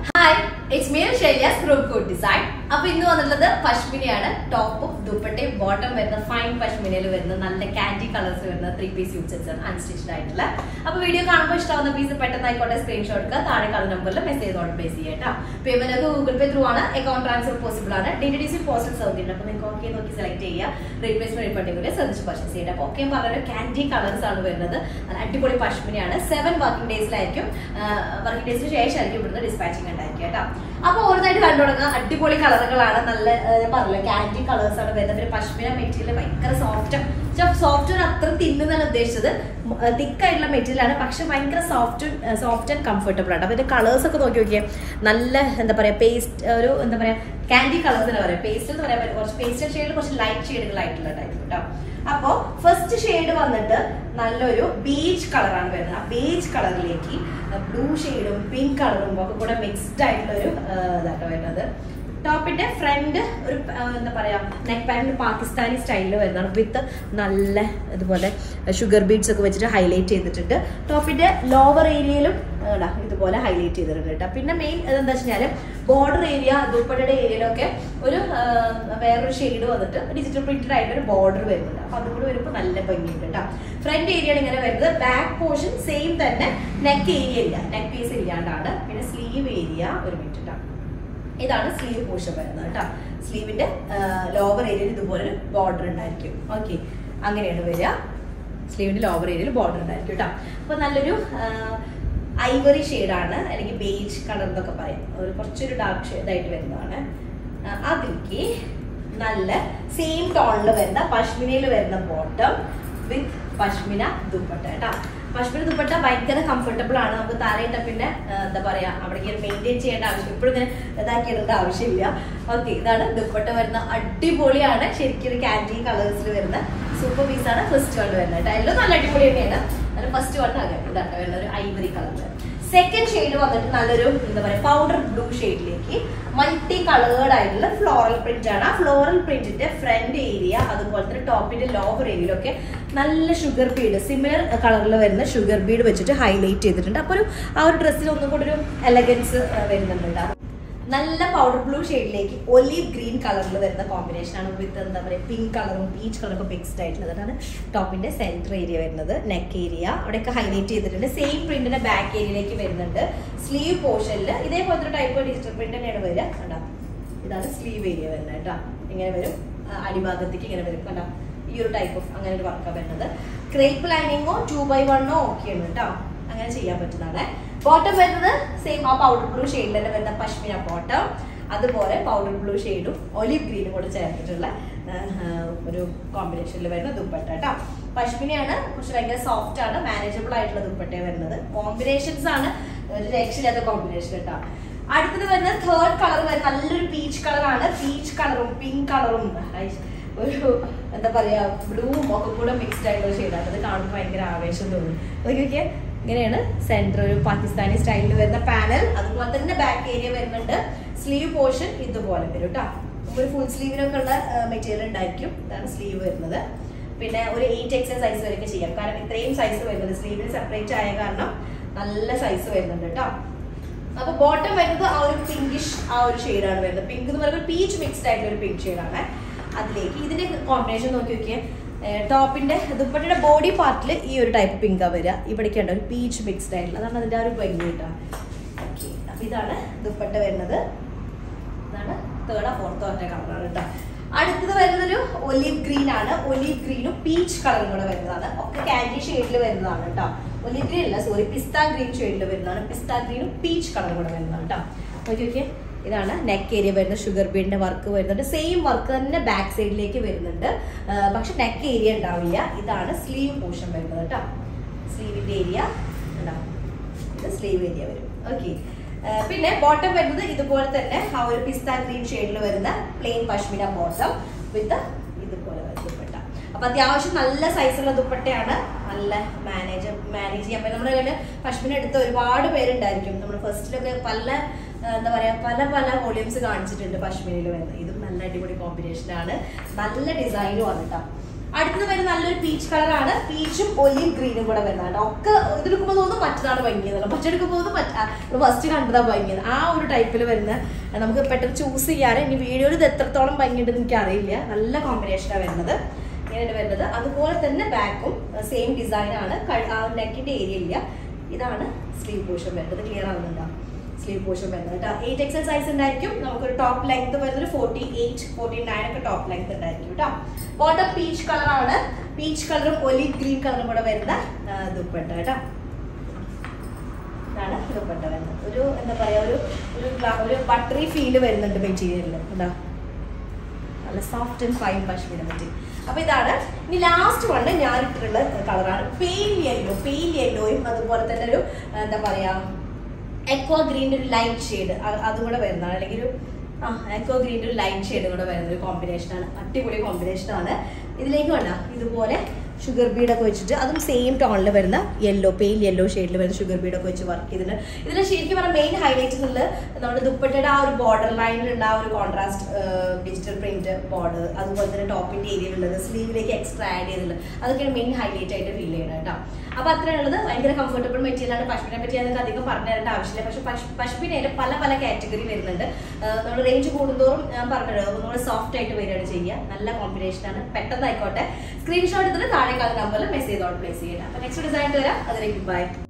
Hi it's me Shelyas group code design അപ്പൊ ഇന്ന് വന്നിട്ടുള്ളത് പശ്മിനയാണ് ടോപ്പും ദുപ്പട്ടയും ബോട്ടം വരുന്ന ഫൈൻ പശ്മിനയിൽ വരുന്ന നല്ല കാൻഡി കളേഴ്സ് വരുന്ന three piece use sets unstitched ആയിട്ടുള്ള അപ്പൊ വീഡിയോ കാണുമ്പോൾ ഇഷ്ടമാവുന്ന പീസ് പെട്ടെന്ന് ആയിക്കോട്ടെ സ്ക്രീൻഷോട്ട് എടുക്കുക താഴെ കാണുന്ന നമ്പറിൽ മെസ്സേജ് ഓർഡർ പ്ലേസ് ചെയ്യട്ടോ പേയ്മെന്റ് ഒക്കെ ഗൂഗിൾ പേ ത്രൂ ആണ് അക്കൗണ്ട് ട്രാൻസ്ഫർ പോസിബിൾ ആണ് ഡി ഡി സി പോസ്റ്റൽ സൗകര്യം ഉണ്ട് അപ്പൊ നിങ്ങൾക്ക് ഓക്കെ നോക്കി സെലക്ട് ചെയ്യുക റീപ്ലേസ്മെന്റ് റിഫണ്ടിങ്ങിൽ ശ്രദ്ധിച്ച് പർച്ചേസ് ചെയ്യട്ടെ അപ്പൊ ഓക്കെ പറഞ്ഞ കാൻഡി കളേഴ്സ് ആണ് വരുന്നത് നല്ല അടിപൊളി പശ്മിനിയാണ് സെവൻ വർക്കിംഗ് ഡേയ്സിലായിരിക്കും വർക്കിംഗ് ഡേയ്സിന് ശേഷമായിരിക്കും ഇവിടുന്ന് ഡിസ്പാച്ചിങ് ഉണ്ടായിരിക്കും കേട്ടോ അപ്പൊ ഓരോന്നായിട്ട് കണ്ടു തുടങ്ങുക അടിപൊളി കളറുകളാണ് നല്ല ഏഹ്, ഞാൻ പറഞ്ഞില്ല കാൻഡി കളേഴ്സ് ആണ് വരുന്നത് പിന്നെ പശ്മിന മെറ്റീരിയൽ ഭയങ്കര സോഫ്റ്റ് സോഫ്റ്റ് അത്ര തിന്നുന്നതാണ് ഉദ്ദേശിച്ചത് തിക്കായിട്ടുള്ള മെറ്റീരിയൽ ആണ് പക്ഷെ ഭയങ്കര സോഫ്റ്റ് സോഫ്റ്റ് ആൻഡ് കംഫർട്ടബിൾ ആണ് അപ്പൊ ഇതിന്റെ കളേഴ്സ് ഒക്കെ നോക്കി നോക്കിയേ നല്ല എന്താ പറയാ പേസ്റ്റ് ഒരു എന്താ പറയാ കാൻഡി കളേഴ്സ് എന്ന് പറയാം പേസ്റ്റ് എന്ന് പറയാൻ പറ്റും കുറച്ച് പേസ്റ്റൽ ഷെയ്ഡ് കുറച്ച് ലൈറ്റ് ഷെയ്ഡുകളായിട്ടുള്ള ടൈപ്പ് കേട്ടോ അപ്പോ ഫസ്റ്റ് ഷെയ്ഡ് വന്നിട്ട് നല്ലൊരു ബീച്ച് കളറാണ് വരുന്നത് ആ ബീച്ച് കളറിലേക്ക് ബ്ലൂ ഷെയ്ഡും പിങ്ക് കളറും ഒക്കെ കൂടെ മിക്സ്ഡ് ആയിട്ടുള്ള ഒരു ഇതാട്ടോ വരുന്നത് ടോപ്പിന്റെ ഫ്രണ്ട് ഒരു ആ, എന്താ പറയാ നെക്ക് പാൻറ് പാകിസ്ഥാനി സ്റ്റൈലിൽ വരുന്നതാണ് വിത്ത് നല്ല ഇതുപോലെ ഷുഗർ ബീഡ്സ് ഒക്കെ വെച്ചിട്ട് ഹൈലൈറ്റ് ചെയ്തിട്ടുണ്ട് ടോപ്പിന്റെ ലോവർ ഏരിയയിലും ഇതാ ഇതുപോലെ ഹൈലൈറ്റ് ചെയ്തിട്ടുണ്ട് കേട്ടോ പിന്നെ മെയിൻ എന്താ വെച്ച് കഴിഞ്ഞാൽ ബോർഡർ ഏരിയ ദുപ്പട്ടയുടെ ഏരിയയിലൊക്കെ ഒരു ആ, വേറൊരു ഷെയ്ഡ് വന്നിട്ട് ഡിജിറ്റൽ പ്രിന്റഡ് ആയിട്ട് ഒരു ബോർഡർ വരുന്നുണ്ട് അപ്പൊ അതും കൂടി വരുമ്പോൾ നല്ല ഭംഗിയുണ്ട് കേട്ടോ ഫ്രണ്ട് ഏരിയയാണ് ഇങ്ങനെ വരുന്നത് ബാക്ക് പോർഷൻ സെയിം തന്നെ നെക്ക് ഏരിയ ഇല്ല നെക്ക് പീസ് ഇല്ലാണ്ടാണ് പിന്നെ സ്ലീവ് ഏരിയ ഒരു മിനിറ്റ് കേട്ടോ ഇതാണ് സ്ലീവ് പോർഷൻ വരുന്നത് കേട്ടോ സ്ലീവിന്റെ ലോവർ ഏരിയയിൽ ഇതുപോലെ ബോർഡർ ഉണ്ടായിരിക്കും ഓക്കെ അങ്ങനെയാണ് വരിക സ്ലീവിന്റെ ലോവർ ഏരിയയിൽ ബോർഡർ ഉണ്ടായിരിക്കും കേട്ടോ അപ്പൊ നല്ലൊരു ഐവറി ഷെയ്ഡാണ് അല്ലെങ്കിൽ ബേജ് കളർ എന്നൊക്കെ പറയും ഒരു കുറച്ചൊരു ഡാർക്ക് ഷെയ്ഡായിട്ട് വരുന്നതാണ് ആ, അതിലേക്ക് നല്ല സെയിം ടോണിൽ വരുന്ന പശ്മിനയിൽ വരുന്ന ബോട്ടം വിത്ത് പശ്മിന ദുപ്പട്ട കേട്ടോ പശ്മിന ദുപ്പട്ട ഭയങ്കര കംഫർട്ടബിൾ ആണ് നമുക്ക് തലയിട്ട പിന്നെ ആ, എന്താ പറയാ അവിടെ മെയിൻറ്റെയിൻ ചെയ്യേണ്ട ആവശ്യം ഇപ്പോഴും ഇങ്ങനെ ഇതാക്കി ഇടേണ്ട ആവശ്യമില്ല ഓക്കെ ഇതാണ് ദുപ്പട്ട വരുന്ന അടിപൊളിയാണ് ശരിക്കും ഒരു കാൻഡി കളേഴ്സിൽ വരുന്ന സൂപ്പർ പീസ് ആണ് ഫസ്റ്റ് വൺ വരുന്നത് കേട്ടോ എല്ലാം നല്ല അടിപൊളി തന്നെയാണ് അത് ഫസ്റ്റ് വൺ ആകാം ഇതാണ് വരുന്ന ഒരു ഐവറി കളർ സെക്കൻഡ് ഷെയ്ഡ് വന്നിട്ട് നല്ലൊരു എന്താ പറയാ പൗഡർ ബ്ലൂ ഷെയ്ഡിലേക്ക് മൾട്ടി കളേർഡ് ആയിട്ടുള്ള ഫ്ലോറൽ പ്രിന്റ് ആണ് ആ ഫ്ലോറൽ പ്രിന്റിന്റെ ഫ്രണ്ട് ഏരിയ അതുപോലെ തന്നെ ടോപ്പിന്റെ ലോവർ ഏരിയയിലൊക്കെ നല്ല ഷുഗർ ബീഡ് സിമിലർ കളറിൽ വരുന്ന ഷുഗർ ബീഡ് വെച്ചിട്ട് ഹൈലൈറ്റ് ചെയ്തിട്ടുണ്ട് അപ്പോൾ ഒരു ആ ഒരു ഡ്രസ്സിൽ ഒന്നും കൂടി ഒരു എലഗൻസ് വരുന്നുണ്ട് കേട്ടോ. നല്ല പൗഡർ ബ്ലൂ ഷെയ്ഡിലേക്ക് ഒലീവ് ഗ്രീൻ കളറിൽ വരുന്ന കോമ്പിനേഷൻ ആണ് വിത്ത് എന്താ പറയുക പിങ്ക് കളറും പീച്ച് കളറും ഒക്കെ മിക്സ്ഡ് ആയിട്ടുള്ളത് അതാണ് ടോപ്പിന്റെ സെന്റർ ഏരിയ വരുന്നത് നെക്ക് ഏരിയ അവിടെയൊക്കെ ഹൈലൈറ്റ് ചെയ്തിട്ടുണ്ട് സെയിം പ്രിന്റിന്റെ ബാക്ക് ഏരിയയിലേക്ക് വരുന്നുണ്ട് സ്ലീവ് പോർഷനിൽ ഇതേപോലത്തെ ടൈപ്പ് ഡിജിറ്റൽ പ്രിന്റ് തന്നെയാണ് വരിക കണ്ടോ ഇതാണ് സ്ലീവ് ഏരിയ വരുന്നത് കേട്ടോ ഇങ്ങനെ വരും ആ, അടിഭാഗത്തേക്ക് ഇങ്ങനെ വരും കണ്ടോ ഈ ഒരു ടൈപ്പ് ഓഫ് അങ്ങനെ ഒരു വർക്കാണ് വരുന്നത് ക്രേപ്പ് ലൈനിങ്ങോ ടു ബൈ വണ്ണോ ഓക്കെയാണ് കേട്ടോ അങ്ങനെ ചെയ്യാൻ പറ്റുന്നതാണ് ബോട്ടം വരുന്നത് സെയിം ആ പൗഡർ ബ്ലൂ ഷെയ്ഡിൽ തന്നെ വരുന്ന പശ്മിന ബോട്ടം അതുപോലെ പൗഡർ ബ്ലൂ ഷെയ്ഡും ഒലിവ് ഗ്രീനും കൂടെ ചേർത്തിട്ടുള്ള ആ, ആ, ഒരു കോമ്പിനേഷനിൽ വരുന്ന ദുപ്പട്ട കേട്ടോ പശ്മിനയാണ് കുറച്ച് ഭയങ്കര സോഫ്റ്റ് ആണ് മാനേജബിൾ ആയിട്ടുള്ള ദുപ്പട്ടയാണ് വരുന്നത് കോമ്പിനേഷൻസ് ആണ് ഒരു രക്ഷയില്ലാത്ത കോമ്പിനേഷൻ കേട്ടോ അടുത്തത് വരുന്നത് തേർഡ് കളർ വരുന്നത് നല്ലൊരു പീച്ച് കളറാണ് പീച്ച് കളറും പിങ്ക് കളറും ഒരു എന്താ പറയാ ബ്ലൂവും ഒക്കെ കൂടെ മിക്സ്ഡ് ആയിട്ടുള്ള ഷെയ്ഡാണ് അത് കാണുമ്പോൾ ഭയങ്കര ആവേശം തോന്നും അതൊക്കെ ഇങ്ങനെയാണ് സെന്റർ ഒരു പാകിസ്ഥാനി സ്റ്റൈലിൽ വരുന്ന പാനൽ അതുപോലെ തന്നെ ബാക്ക് ഏരിയ വരുന്നുണ്ട് സ്ലീവ് പോർഷൻ ഇതുപോലെ വരും കേട്ടോ ഒരു ഫുൾ സ്ലീവിനൊക്കെ ഉള്ള മെറ്റീരിയൽ ഉണ്ടായിരിക്കും ഇതാണ് സ്ലീവ് വരുന്നത് പിന്നെ ഒരു എയ്റ്റ് എക്സൽ സൈസ് വരെയൊക്കെ ചെയ്യാം കാരണം ഇത്രയും സൈസ് വരുന്നത് സ്ലീവിന് സെപ്പറേറ്റ് ആയ കാരണം നല്ല സൈസ് വരുന്നുണ്ട് കേട്ടോ അപ്പൊ ബോട്ടം വരുന്നത് ആ ഒരു പിങ്കിഷ് ആ ഒരു ഷെയ്ഡാണ് വരുന്നത് പിങ്ക് എന്ന് പറയുമ്പോൾ പീച്ച് മിക്സ്ഡ് ആയിട്ടുള്ള ഒരു പിങ്ക് ഷെയ്ഡാണ് അതിലേക്ക് ഇതിന്റെ കോമ്പിനേഷൻ നോക്കി നോക്കിയേ ടോപ്പിന്റെ ദുപ്പട്ടയുടെ ബോഡി പാർട്ടിൽ ഈ ഒരു ടൈപ്പ് പിങ്കാ വരിക ഇവിടേക്ക് ഉണ്ട് ഒരു പീച്ച് മിക്സ്ഡ് ആയിട്ടുള്ള അതാണ് അതിന്റെ ആ ഒരു ഭംഗി കേട്ടോ ഓക്കെ അപ്പൊ ഇതാണ് ദുപ്പട്ട വരുന്നത് ഇതാണ് തേർഡ് ആ ഫോർത്തോ ഒറ്റ കളറാണ് കേട്ടോ അടുത്തത് വരുന്നൊരു ഒലീവ് ഗ്രീൻ ആണ് ഒലീവ് ഗ്രീനും പീച്ച് കളറും കൂടെ വരുന്നതാണ് ഒക്കെ കാൻഡി ഷെയ്ഡിൽ വരുന്നതാണ് കേട്ടോ ഒലീവ് ഗ്രീൻ അല്ല സോറി പിസ്ത ഗ്രീൻ ഷെയ്ഡിൽ വരുന്നതാണ് പിസ്ത ഗ്രീനും പീച്ച് കളറും കൂടെ വരുന്നതാണ് കേട്ടോ ഓക്കെ ഓക്കെ ഇതാണ് നെക്ക് ഏരിയ വരുന്ന ഷുഗർ ബീഡിന്റെ വർക്ക് വരുന്നുണ്ട് സെയിം വർക്ക് തന്നെ ബാക്ക് സൈഡിലേക്ക് വരുന്നുണ്ട് ആ, പക്ഷെ നെക്ക് ഏരിയ ഉണ്ടാവില്ല ഇതാണ് സ്ലീവ് പോർഷൻ വരുന്നത് കേട്ടോ സ്ലീവിന്റെ ഏരിയ ഉണ്ടാവും ഇത് സ്ലീവ് ഏരിയ വരും ഓക്കെ പിന്നെ ബോട്ടം വരുന്നത് ഇതുപോലെ തന്നെ ആ ഒരു പിസ്ത ഗ്രീൻ ഷെയ്ഡിൽ വരുന്ന പ്ലെയിൻ പശ്മിന ബോട്ടം വിത്ത് ഇതുപോലെ വരുന്ന ദുപ്പട്ട അപ്പൊ അത്യാവശ്യം നല്ല സൈസുള്ള ദുപ്പട്ടയാണ് നല്ല മാനേജ് മാനേജ് ചെയ്യാൻ പറ്റും നമ്മുടെ കയ്യിൽ പശ്മിന എടുത്ത ഒരുപാട് പേരുണ്ടായിരിക്കും നമ്മൾ ഫസ്റ്റിലൊക്കെ പല ആ, എന്താ പറയാ പല പല വോളിയൂംസ് കാണിച്ചിട്ടുണ്ട് പശ്മിനയിൽ വരുന്നത് ഇതും നല്ല അടിപൊളി കോമ്പിനേഷനാണ് നല്ല ഡിസൈനും ആണ് കേട്ടോ അടുത്തത് വരുന്ന നല്ലൊരു പീച്ച് കളറാണ് പീച്ചും ഒലിയും ഗ്രീനും കൂടെ വരുന്നതാണ് ഒക്കെ ഇതെടുക്കുമ്പോൾ തോന്നുന്നു മറ്റതാണ് ഭംഗിയെന്നല്ല പച്ചെടുക്കുമ്പോൾ തോന്നുന്നു ഫസ്റ്റ് കണ്ടതാ ഭംഗിയത് ആ ഒരു ടൈപ്പിൽ വരുന്ന നമുക്ക് പെട്ടെന്ന് ചൂസ് ചെയ്യാൻ ഇനി വീഡിയോയിൽ ഇത് എത്രത്തോളം ഭംഗിയുണ്ടെന്ന് എനിക്ക് അറിയില്ല നല്ല കോമ്പിനേഷനാണ് വരുന്നത് ഇങ്ങനെയാണ് വരുന്നത് അതുപോലെ തന്നെ ബാക്കും സെയിം ഡിസൈൻ ആണ് ആ നെക്കിന്റെ ഏരിയ ഇല്ല ഇതാണ് സ്ലീവ് പോർഷൻ വരുന്നത് ക്ലിയർ ആവുന്നുണ്ടോ സ്ലീവ് പോർഷൻ വരുന്നത് കേട്ടോ എയ്റ്റ് എക്സൽ സൈസ് ഉണ്ടായിരിക്കും നമുക്കൊരു ടോപ്പ് ലെങ്ത് വരുന്നത് ഫോർട്ടി എയ്റ്റ് ഫോർട്ടി നയൻ ഒക്കെ ടോപ്പ് ലെങ്ത് ഉണ്ടായിരിക്കും കേട്ടോ ബോട്ടം പീച്ച് കളറാണ് പീച്ച് കളറും ഒലിവ് ഗ്രീൻ കളറും കൂടെ വരുന്ന ആ, ദുപ്പട്ട കേട്ടോ ഇതാണ് ദുപ്പട്ട വരുന്നത് ഒരു എന്താ പറയാ ഒരു ഒരു ഗ്ലാ- ഒരു ബട്ടറി ഫീല് വരുന്നുണ്ട് മെറ്റീരിയലിൽ എന്താ നല്ല soft and fine pashmina material അപ്പൊ ഇതാണ് ഇനി ലാസ്റ്റ് വണ് ഞാൻ ഇട്ടിട്ടുള്ള കളറാണ് പെയിൽ യെല്ലോ പെയിൽ യെല്ലോയും അതുപോലെ തന്നെ ഒരു എന്താ പറയാ എക്വ ഗ്രീൻ്റെ ഒരു ലൈറ്റ് ഷെയ്ഡ് അതും കൂടെ വരുന്നതാണ് അല്ലെങ്കിൽ ഒരു ആ എക്വ ഗ്രീൻ്റെ ഒരു ലൈറ്റ് ഷെയ്ഡ് കൂടെ വരുന്ന ഒരു കോമ്പിനേഷനാണ് അടിപൊളി കോമ്പിനേഷനാണ് ഇതിലേക്ക് വേണ്ട ഇതുപോലെ ഷുഗർ ബീഡൊക്കെ വെച്ചിട്ട് അതും സെയിം ടോണിൽ വരുന്ന യെല്ലോ പെയിൽ യെല്ലോ ഷെയ്ഡിൽ വരുന്ന ഷുഗർ ബീഡൊക്കെ വെച്ച് വർക്ക് ചെയ്തിട്ടുണ്ട് ഇതിൽ ശരിക്കും പറഞ്ഞാൽ മെയിൻ ഹൈലൈറ്റ് എന്നുള്ളത് നമ്മുടെ ദുപ്പട്ടയുടെ ആ ഒരു ബോർഡർ ലൈനിലുള്ള ആ ഒരു കോൺട്രാസ്റ്റ് ഡിജിറ്റൽ പ്രിന്റ് ബോർഡർ അതുപോലെ തന്നെ ടോപ്പിന്റെ ഏരിയയിലുള്ളത് സ്ലീവിലേക്ക് എക്സ്ട്രാ ആഡ് ചെയ്തിട്ടുള്ളത് അതൊക്കെയാണ് മെയിൻ ഹൈലൈറ്റ് ആയിട്ട് ഫീൽ ചെയ്യുന്നത് കേട്ടോ അപ്പൊ അത്രയുള്ളത് ഭയങ്കര കംഫർട്ടബിൾ മെറ്റീരിയൽ ആണ് പശ്മിനെ പറ്റി ഞങ്ങൾക്ക് അധികം പറഞ്ഞു തരേണ്ട ആവശ്യമില്ല പക്ഷെ പശ്മിനയിൽ പല പല കാറ്റഗറി വരുന്നുണ്ട് നമ്മൾ റേഞ്ച് കൂടുന്തോറും ഞാൻ പറഞ്ഞത് ഒന്നുകൂടെ സോഫ്റ്റ് ആയിട്ട് വരികയാണ് ചെയ്യുക നല്ല കോമ്പിനേഷൻ ആണ് പെട്ടെന്ന് ആയിക്കോട്ടെ സ്ക്രീൻഷോട്ട് എടുത്തിട്ട് താഴെ കാണുന്ന നമ്പറിൽ മെസ്സേജ് ഓൺ പ്ലേസ് ചെയ്യണം അപ്പൊ നെക്സ്റ്റ് ഡിസൈൻ വരാം അതിലേക്ക് ബൈ